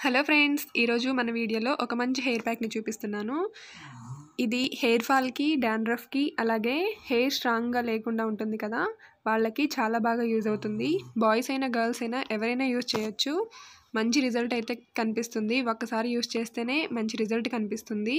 hello friends ఈరోజు మన వీడియోలో ఒక మంచి హెయిర్ ప్యాక్ని చూపిస్తున్నాను ఇది హెయిర్ ఫాల్కి డాండ్రఫ్కి అలాగే హెయిర్ స్ట్రాంగ్గా లేకుండా ఉంటుంది కదా వాళ్ళకి చాలా బాగా యూజ్ అవుతుంది బాయ్స్ అయినా గర్ల్స్ అయినా ఎవరైనా యూజ్ చేయొచ్చు మంచి రిజల్ట్ అయితే కనిపిస్తుంది ఒక్కసారి యూజ్ చేస్తేనే మంచి రిజల్ట్ కనిపిస్తుంది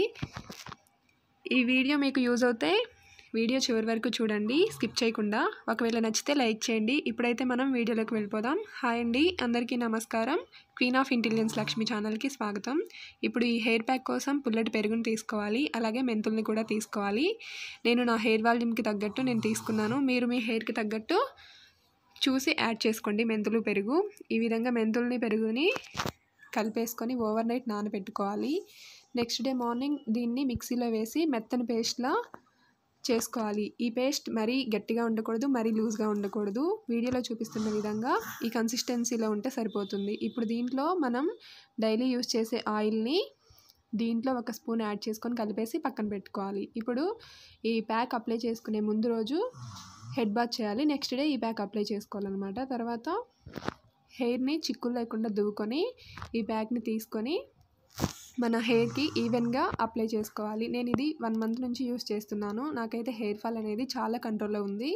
ఈ వీడియో మీకు యూజ్ అవుతే వీడియో చివరి వరకు చూడండి స్కిప్ చేయకుండా ఒకవేళ నచ్చితే లైక్ చేయండి ఇప్పుడైతే మనం వీడియోలోకి వెళ్ళిపోదాం హాయ్ అండి అందరికీ నమస్కారం క్వీన్ ఆఫ్ ఇంటెలిజెన్స్ లక్ష్మి ఛానల్కి స్వాగతం ఇప్పుడు ఈ హెయిర్ ప్యాక్ కోసం పుల్లటి పెరుగుని తీసుకోవాలి అలాగే మెంతుల్ని కూడా తీసుకోవాలి నేను నా హెయిర్ వాల్యూమ్కి తగ్గట్టు నేను తీసుకున్నాను మీరు మీ హెయిర్కి తగ్గట్టు చూసి యాడ్ చేసుకోండి మెంతులు పెరుగు ఈ విధంగా మెంతుల్ని పెరుగుని కలిపేసుకొని ఓవర్ నైట్ నానబెట్టుకోవాలి నెక్స్ట్ డే మార్నింగ్ దీన్ని మిక్సీలో వేసి మెత్తని పేస్ట్లా చేసుకోవాలి ఈ పేస్ట్ మరీ గట్టిగా ఉండకూడదు మరీ లూజ్గా ఉండకూడదు వీడియోలో చూపిస్తున్న విధంగా ఈ కన్సిస్టెన్సీలో ఉంటే సరిపోతుంది ఇప్పుడు దీంట్లో మనం డైలీ యూస్ చేసే ఆయిల్ని దీంట్లో ఒక స్పూన్ యాడ్ చేసుకొని కలిపేసి పక్కన పెట్టుకోవాలి ఇప్పుడు ఈ ప్యాక్ అప్లై చేసుకునే ముందు రోజు హెడ్ బాత్ చేయాలి నెక్స్ట్ డే ఈ ప్యాక్ అప్లై చేసుకోవాలన్నమాట తర్వాత హెయిర్ని చిక్కులు లేకుండా దువ్వుకొని ఈ ప్యాక్ని తీసుకొని మన హెయిర్కి ఈవెన్గా అప్లై చేసుకోవాలి నేను ఇది వన్ మంత్ నుంచి యూస్ చేస్తున్నాను నాకైతే హెయిర్ ఫాల్ అనేది చాలా కంట్రోల్లో ఉంది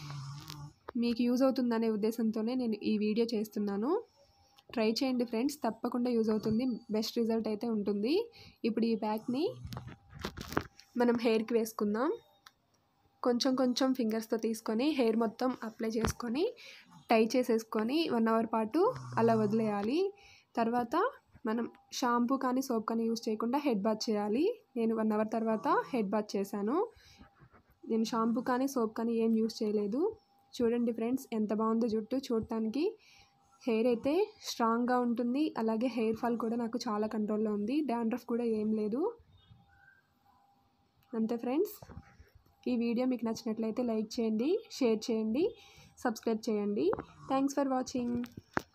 మీకు యూజ్ అవుతుందనే ఉద్దేశంతోనే నేను ఈ వీడియో చేస్తున్నాను ట్రై చేయండి ఫ్రెండ్స్ తప్పకుండా యూజ్ అవుతుంది బెస్ట్ రిజల్ట్ అయితే ఉంటుంది ఇప్పుడు ఈ ప్యాక్ని మనం హెయిర్కి వేసుకుందాం కొంచెం కొంచెం ఫింగర్స్తో తీసుకొని హెయిర్ మొత్తం అప్లై చేసుకొని టై చేసేసుకొని వన్ అవర్ పాటు అలా వదిలేయాలి తర్వాత మనం షాంపూ కానీ సోప్ కానీ యూస్ చేయకుండా హెడ్ బాత్ చేయాలి నేను వన్ అవర్ తర్వాత హెడ్ బాత్ చేశాను నేను షాంపూ కానీ సోప్ కానీ ఏం యూస్ చేయలేదు చూడండి ఫ్రెండ్స్ ఎంత బాగుందో జుట్టు చూడటానికి హెయిర్ అయితే స్ట్రాంగ్గా ఉంటుంది అలాగే హెయిర్ ఫాల్ కూడా నాకు చాలా కంట్రోల్లో ఉంది డాండ్రఫ్ కూడా ఏం లేదు అంతే ఫ్రెండ్స్ ఈ వీడియో మీకు నచ్చినట్లయితే లైక్ చేయండి షేర్ చేయండి సబ్స్క్రైబ్ చేయండి థ్యాంక్స్ ఫర్ వాచింగ్